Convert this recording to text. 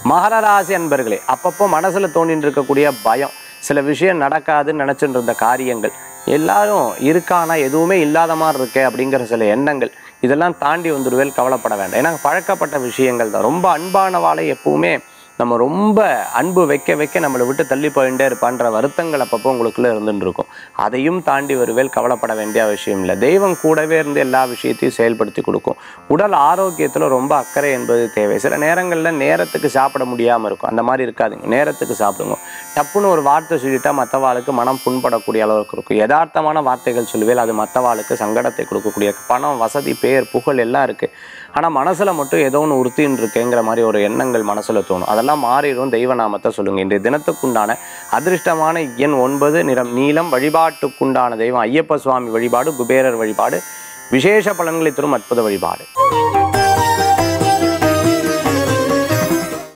மகர ராசி அன்பர்களே அப்பப்போ மனசுல தோண்டிட்டு இருக்கக்கூடிய பயம் சில விஷயம் நடக்காதுன்னு நினைச்சிட்டு இருந்த காரியங்கள் எல்லாரும் இருக்கானா எதுவுமே இல்லாத மாதிரி இருக்கே அப்படிங்கிற சில எண்ணங்கள் இதெல்லாம் தாண்டி வந்துடுவேல் கவலைப்பட வேண்டாம் ஏன்னா பழக்கப்பட்ட விஷயங்கள் தான் ரொம்ப அன்பானவாளை எப்பவுமே நம்ம ரொம்ப அன்பு வைக்க வைக்க நம்மளை விட்டு தள்ளி போயிட்டே இருப்பான்ற வருத்தங்கள் அப்பப்போ உங்களுக்குள்ள இருந்துட்டு இருக்கும் அதையும் தாண்டி வருவேல் கவலைப்பட வேண்டிய அவசியம் இல்லை தெய்வம் கூடவே இருந்து எல்லா விஷயத்தையும் செயல்படுத்தி கொடுக்கும் உடல் ஆரோக்கியத்தில் ரொம்ப அக்கறை என்பது தேவை சில நேரங்களில் நேரத்துக்கு சாப்பிட முடியாமல் இருக்கும் அந்த மாதிரி இருக்காதுங்க நேரத்துக்கு சாப்பிடுங்க டப்புன்னு ஒரு வார்த்தை சொல்லிட்டா மற்றவாளுக்கு மனம் புண்படக்கூடிய அளவுக்கு இருக்கும் யதார்த்தமான வார்த்தைகள் சொல்லுவேல் அது மற்றவாளுக்கு சங்கடத்தை கொடுக்கக்கூடிய பணம் வசதி பேர் புகழ் எல்லாம் இருக்கு ஆனால் மனசில் மட்டும் ஏதோ ஒன்று உறுத்தின்னு இருக்கேங்கிற மாதிரி ஒரு எண்ணங்கள் மனசில் தோணும் அதெல்லாம் மாறிடும் தெய்வ நாமத்தை சொல்லுங்க இன்றைய தினத்துக்குண்டான அதிர்ஷ்டமான எண் ஒன்பது நிறம் நீலம் வழிபாட்டுக்குண்டான தெய்வம் ஐயப்ப சுவாமி வழிபாடு குபேரர் வழிபாடு விசேஷ பலன்களை தரும் அற்புத வழிபாடு